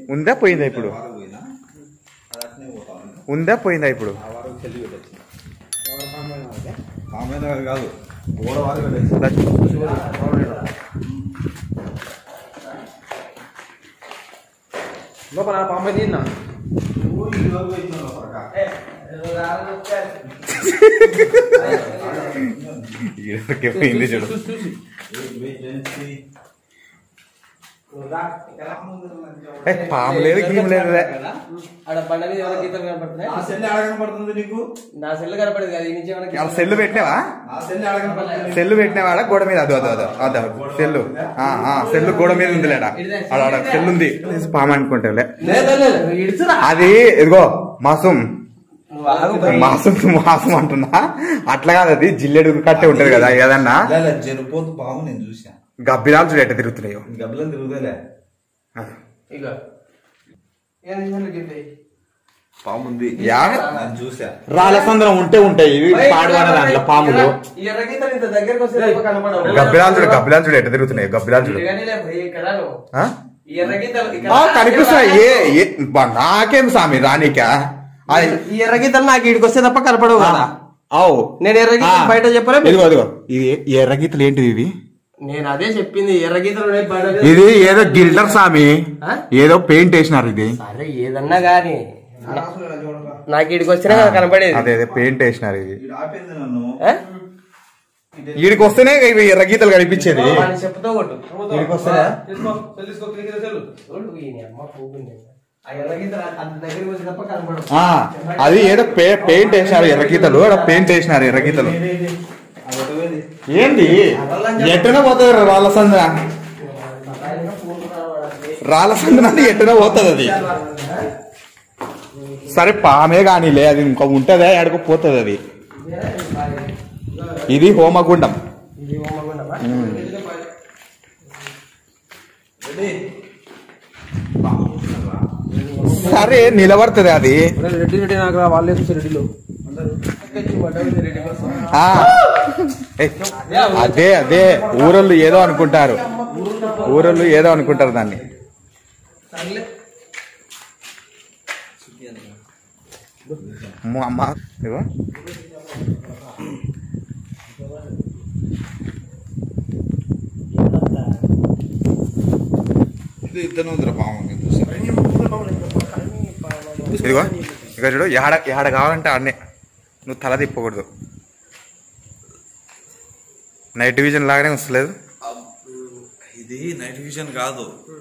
ఉందా పోయిందా ఇప్పుడు వారం పోయినా అది అట్నే పోతాను ఉందా పోయిందా ఇప్పుడు ఆ వారం చెల్లి పెట్టచ్చు కామైన కాదు ఓడ వారం పెట్టచ్చు లోపల పాంపై తిన్నా ఈడకే పోయింది చూడు ఏ, పాము లేదు గీము లేదు రే. ఆడ బండ మీద ఎవరైనా గీతలు కనపడుతున్నాయి నా సెల్ అడగనపడుతుంది నీకు నా సెల్ కనపడేది కదా ఈ నుంచి ఏమైనా వాళ్ళ సెల్లు పెట్టినావా నా సెల్ అడగనపడుతుంది సెల్లు పెట్టినవాడా గోడ మీద అదో అదో అదో అదో సెల్లు ఆ, ఆ, సెల్లు గోడ మీద ఉంది లేడా ఆడ ఆడ సెల్లు ఉంది పాము అనుకుంటాలే లేదు లేదు ఇడుచురా అది ఇదిగో మాసం నువ్వు ఆగు పోయి. మాసం మాసం అంటున్నా అట్లా కాదు అది జిల్లెడు కట్టే ఉంటది కదా ఏదన్నా జరిపోతు పాము నేను చూసా గబ్బిలాలు చూడు ఎట్ట తిరుగుతున్నాయో గబ్బలం తిరుగుదలే ఇగో ఏం చేయాలి గిద్ది? పాము ఉంది యా? నేను చూసా రాళ్ళసంద్రం ఉంటే ఉంటాయి ఇవి పాడువాడ దాంట్లో పాములు ఈ ఎర్ర గీతలు ఇంత దగ్గరకు వస్తే తప్ప కనపడవు. గబ్బిలాలు చూడు గబ్బిలాలు చూడు ఎట్ట తిరుగుతున్నాయి గబ్బిలాలు చూడు ఇదిగానే లే భయ్, ఇక్కడ రాను. ఆ? ఈ ఎర్ర గీతలు ఇక్కడ ఆ, కనిపిస్తున్నాయి ఏ ఏ బా, నాకేం సామి రానికా అది ఈ ఎర్ర గీతలు నాకు ఇడికి వస్తే తప్ప కనపడవు కదా అవు నేను ఎర్ర గీతలు ఆ. బయట చెప్పలే ఇదిగో ఇదిగో ఇది ఈ ఎర్ర గీతలు ఏంటిది ఇవి నేను అదే చెప్పింది ఎర్ర గీతలు ఉన్నాయి బండ మీద. ఇది ఏదో గిల్టర్ సామి ఆ? ఏదో పెయింట్ వేసినారు ఇది సరే ఏదన్నా గాని నాకు ఇడికి వచ్చినా కదా కనపడేది అదే అదే పెయింట్ వేసినారు ఇది వీడు ఆపింది నన్ను ఆ? వీడికి వస్తేనే ఇవి ఎర్ర గీతలు కనిపించేది వాడిని చెప్పుతో కొట్టు వీడికి వస్తేనే చూడు, ఈయన అమ్మ పోగుంది. ఆ ఎర్ర గీతలు అంత దగ్గరికి వచ్చి తప్ప కనపడవు ఆ, అది ఏదో పే పెయింట్ వేసినారు ఎర్ర గీతలు ఆడ పెయింట్ వేసినారు ఎర్ర గీతలు అది ఒకటి ఏంది ఎట్టనే పోతుంది రాళ్ళ సంద్ర రాళ్ళ సంద్ర అంటే ఎట్టనే పోతుంది అది సరే పామే కానీలే అది ఇంకా ఉంటదా ఎడకు పోతుంది అది ఇది హోమగుండం ఇది హోమగుండమా? రెడీ సరే నిలబడుతుంది అది రెడ్డి రెడ్డి నాకు రా, వాళ్ళే చూసి రెడ్డిలో ఆ. ఏయ్, అదే అదే ఊరోళ్ళు ఏదో అనుకుంటారు ఊరోళ్ళు ఏదో అనుకుంటారు దాన్ని అమ్మో, అమ్మ ఇదిగో. ఇది ఇద్దరు ఉందిరా పాము నేను చూసా ఇదిగో ఇక చూడు ఏడ ఏడ కావాలంటే ఆడనే నువ్వు తల తిప్పకూడదు నైట్ విజన్ లాగానే వస్తలేదు ఇది నైట్ విజన్ కాదు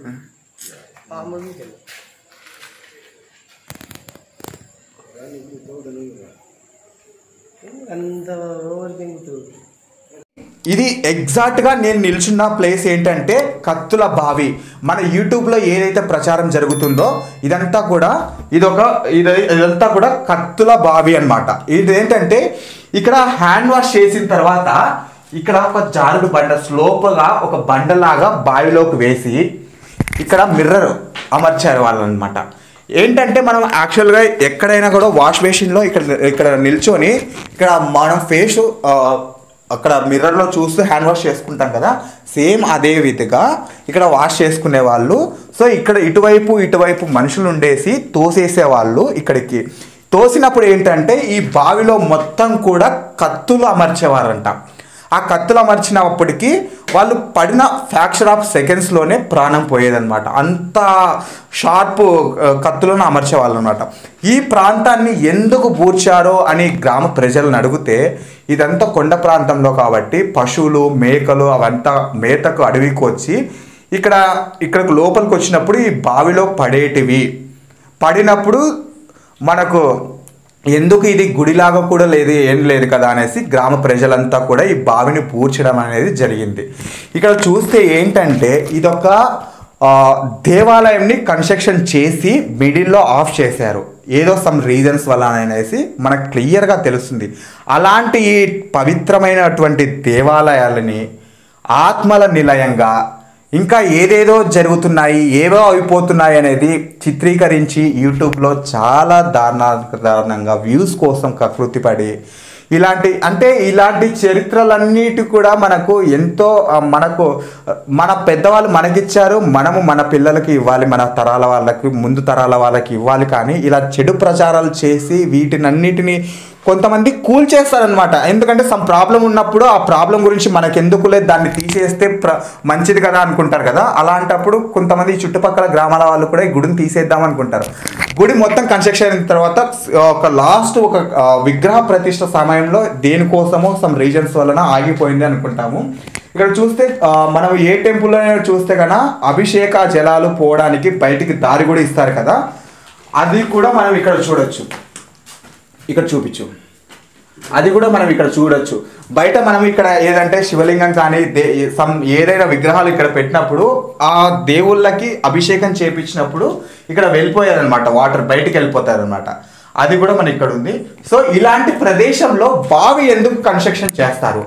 అంత ఓవర్ థింక్ ఇది ఎగ్జాక్ట్ గా నేను నిల్చున్న ప్లేస్ ఏంటంటే కత్తుల బావి మన యూట్యూబ్ లో ఏదైతే ప్రచారం జరుగుతుందో ఇదంతా కూడా ఇదొక ఇది ఇదంతా కూడా కత్తుల బావి అన్నమాట ఇది ఏంటంటే ఇక్కడ హ్యాండ్ వాష్ చేసిన తర్వాత ఇక్కడ ఒక జారుడు బండ స్లోపుగా ఒక బండలాగా బావిలోకి వేసి ఇక్కడ మిర్రర్ అమర్చారు వాళ్ళు అనమాట ఏంటంటే మనం యాక్చువల్గా ఎక్కడైనా కూడా వాష్ బేసిన్లో ఇక్కడ ఇక్కడ నిల్చొని ఇక్కడ మనం ఫేస్ అక్కడ మిర్రర్లో చూస్తూ హ్యాండ్ వాష్ చేసుకుంటాం కదా సేమ్ అదే విధంగా ఇక్కడ వాష్ చేసుకునే వాళ్ళు సో ఇక్కడ ఇటువైపు ఇటువైపు మనుషులు ఉండేసి తోసేసే వాళ్ళు ఇక్కడికి తోసినప్పుడు ఏంటంటే ఈ బావిలో మొత్తం కూడా కత్తులు అమర్చేవారంట ఆ కత్తులు అమర్చినప్పటికీ వాళ్ళు పడిన ఫ్యాక్చర్ ఆఫ్ సెకండ్స్లోనే ప్రాణం పోయేదన్నమాట అంత షార్ప్ ఆ, కత్తులను అమర్చేవాళ్ళు అనమాట ఈ ప్రాంతాన్ని ఎందుకు పూడ్చారో అని గ్రామ ప్రజలను అడిగితే ఇదంతా కొండ ప్రాంతంలో కాబట్టి పశువులు మేకలు అవంతా మేతకు అడవికి వచ్చి ఇక్కడ ఇక్కడికి లోపలికి వచ్చినప్పుడు ఈ బావిలో పడేటివి పడినప్పుడు మనకు ఎందుకు ఇది గుడిలాగా కూడా లేదు ఏం లేదు కదా అనేసి గ్రామ ప్రజలంతా కూడా ఈ బావిని పూడ్చడం అనేది జరిగింది ఇక్కడ చూస్తే ఏంటంటే ఇదొక ఆ, దేవాలయంని కన్స్ట్రక్షన్ చేసి మిడిల్లో ఆఫ్ చేశారు ఏదో సమ్ రీజన్స్ వల్ల అనేసి మనకు క్లియర్గా తెలుస్తుంది అలాంటి ఈ పవిత్రమైనటువంటి దేవాలయాలని ఆత్మల నిలయంగా ఇంకా ఏదేదో జరుగుతున్నాయి ఏవో అయిపోతున్నాయి అనేది చిత్రీకరించి యూట్యూబ్లో చాలా దారుణ దారుణంగా వ్యూస్ కోసం కకృతి పడి ఇలాంటి అంటే ఇలాంటి చరిత్రలన్నిటి కూడా మనకు ఎంతో ఆ, మనకు ఆ, మన పెద్దవాళ్ళు మనకిచ్చారు మనము మన పిల్లలకి ఇవ్వాలి మన తరాల వాళ్ళకి ముందు తరాల వాళ్ళకి ఇవ్వాలి కానీ ఇలా చెడు ప్రచారాలు చేసి వీటినన్నిటిని కొంతమంది కూల్ చేస్తారనమాట ఎందుకంటే సమ్ ప్రాబ్లం ఉన్నప్పుడు ఆ ప్రాబ్లం గురించి మనకెందుకులే దాన్ని తీసేస్తే ప్ర మంచిది కదా అనుకుంటారు కదా అలాంటప్పుడు కొంతమంది ఈ చుట్టుపక్కల గ్రామాల వాళ్ళు కూడా ఈ గుడిని తీసేద్దాం అనుకుంటారు గుడి మొత్తం కన్స్ట్రక్షన్ అయిన తర్వాత ఒక లాస్ట్ ఒక ఆ, విగ్రహ ప్రతిష్ట సమయంలో దేనికోసమో సమ్ రీజన్స్ వలన ఆగిపోయింది అనుకుంటాము ఇక్కడ చూస్తే ఆ, మనం ఏ టెంపుల్లో చూస్తే కన్నా అభిషేక జలాలు పోవడానికి బయటికి దారి కూడా ఇస్తారు కదా అది కూడా మనం ఇక్కడ చూడొచ్చు ఇక్కడ చూపించు అది కూడా మనం ఇక్కడ చూడొచ్చు బయట మనం ఇక్కడ ఏదంటే శివలింగం కానీ దే సమ్ ఏదైనా విగ్రహాలు ఇక్కడ పెట్టినప్పుడు ఆ దేవుళ్ళకి అభిషేకం చేపించినప్పుడు ఇక్కడ వెళ్ళిపోయారనమాట వాటర్ బయటికి వెళ్ళిపోతారనమాట అది కూడా మన ఇక్కడ ఉంది సో ఇలాంటి ప్రదేశంలో బావి ఎందుకు కన్స్ట్రక్షన్ చేస్తారు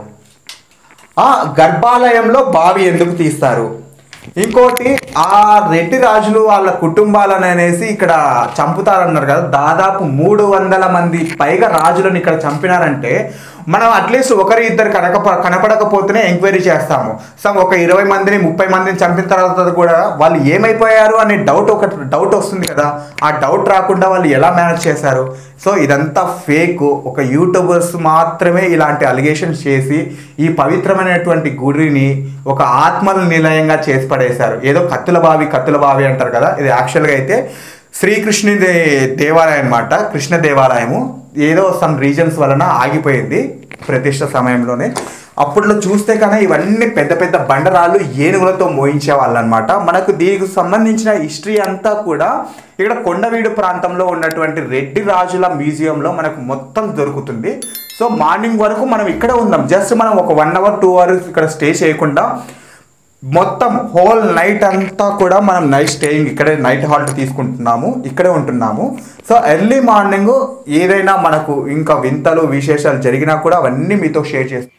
ఆ గర్భాలయంలో బావి ఎందుకు తీస్తారు ఇంకోటి ఆ రెడ్డి రాజులు వాళ్ళ కుటుంబాలను అనేసి ఇక్కడ చంపుతారన్నారు కదా దాదాపు మూడు వందల మంది పైగా రాజులను ఇక్కడ చంపినారంటే మనం అట్లీస్ట్ ఒకరి ఇద్దరు కనక కనపడకపోతేనే ఎంక్వైరీ చేస్తాము సమ్ ఒక ఇరవై మందిని ముప్పై మందిని చంపిన తర్వాత కూడా వాళ్ళు ఏమైపోయారు అనే డౌట్ ఒక డౌట్ వస్తుంది కదా ఆ డౌట్ రాకుండా వాళ్ళు ఎలా మేనేజ్ చేశారు సో ఇదంతా ఫేక్ ఒక యూట్యూబర్స్ మాత్రమే ఇలాంటి అలిగేషన్స్ చేసి ఈ పవిత్రమైనటువంటి గుడిని ఒక ఆత్మల నిలయంగా చేసి పడేశారు ఏదో కత్తుల బావి కత్తుల బావి అంటారు కదా ఇది యాక్చువల్గా అయితే శ్రీకృష్ణుని దే- దేవాలయం అన్నమాట కృష్ణ దేవాలయము ఏదో సమ్ రీజన్స్ వలన ఆగిపోయింది ప్రతిష్ట సమయంలోనే అప్పట్లో చూస్తే కన్నా ఇవన్నీ పెద్ద పెద్ద బండరాళ్ళు ఏనుగులతో మోయించే వాళ్ళు అనమాట మనకు దీనికి సంబంధించిన హిస్టరీ అంతా కూడా ఇక్కడ కొండవీడు ప్రాంతంలో ఉన్నటువంటి రెడ్డి రాజుల మ్యూజియంలో మనకు మొత్తం దొరుకుతుంది సో మార్నింగ్ వరకు మనం ఇక్కడ ఉందాం జస్ట్ మనం ఒక వన్ అవర్ టూ అవర్స్ ఇక్కడ స్టే చేయకుండా మొత్తం హోల్ నైట్ అంతా కూడా మనం నైట్ స్టేయింగ్ ఇక్కడే నైట్ హాల్ట్ తీసుకుంటున్నాము ఇక్కడే ఉంటున్నాము సో ఎర్లీ మార్నింగ్ ఏదైనా మనకు ఇంకా వింతలు విశేషాలు జరిగినా కూడా అవన్నీ మీతో షేర్ చేస్తాను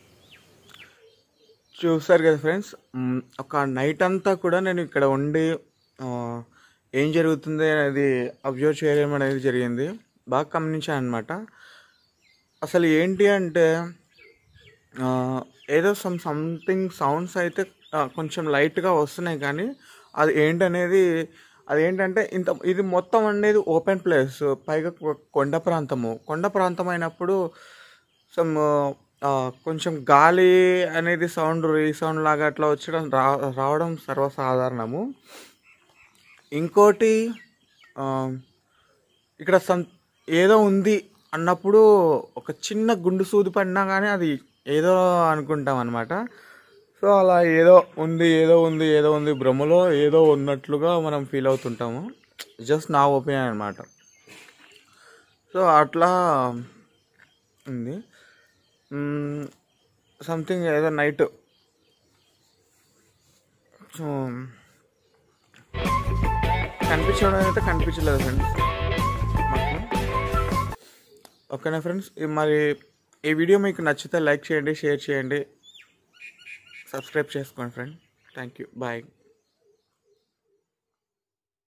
చూసారు కదా ఫ్రెండ్స్ ఒక నైట్ అంతా కూడా నేను ఇక్కడ ఉండి ఆ, ఏం జరుగుతుంది అనేది అబ్జర్వ్ చేయడం అనేది జరిగింది బాగా గమనించాను అనమాట అసలు ఏంటి అంటే ఆ, ఏదో సమ్ సంథింగ్ సౌండ్స్ అయితే ఆ, కొంచెం లైట్గా వస్తున్నాయి కానీ అది ఏంటనేది అదేంటంటే ఇంత ఇది మొత్తం అనేది ఓపెన్ ప్లేస్ పైగా కొ- కొండ ప్రాంతము కొండ ప్రాంతం అయినప్పుడు సమ్ ఆ, కొంచెం గాలి అనేది సౌండ్ రీసౌండ్ లాగా అట్లా వచ్చడం రా రావడం సర్వసాధారణము ఇంకోటి ఆ, ఇక్కడ సం ఏదో ఉంది అన్నప్పుడు ఒక చిన్న గుండు సూది పడినా కానీ అది ఏదో అనుకుంటాం అనమాట సో అలా ఏదో ఉంది ఏదో ఉంది ఏదో ఉంది భ్రమలో ఏదో ఉన్నట్లుగా మనం ఫీల్ అవుతుంటాము జస్ట్ నా ఒపీనియన్ అనమాట సో అట్లా ఉంది సంథింగ్ ఏదో నైట్ సో కనిపించడం అయితే కనిపించలేదు ఫ్రెండ్స్ మాకు ఓకేనా ఫ్రెండ్స్ మరి ఈ వీడియో మీకు నచ్చితే లైక్ చేయండి షేర్ చేయండి సబ్స్క్రైబ్ చేసుకోండి ఫ్రెండ్ థ్యాంక్ యూ బాయ్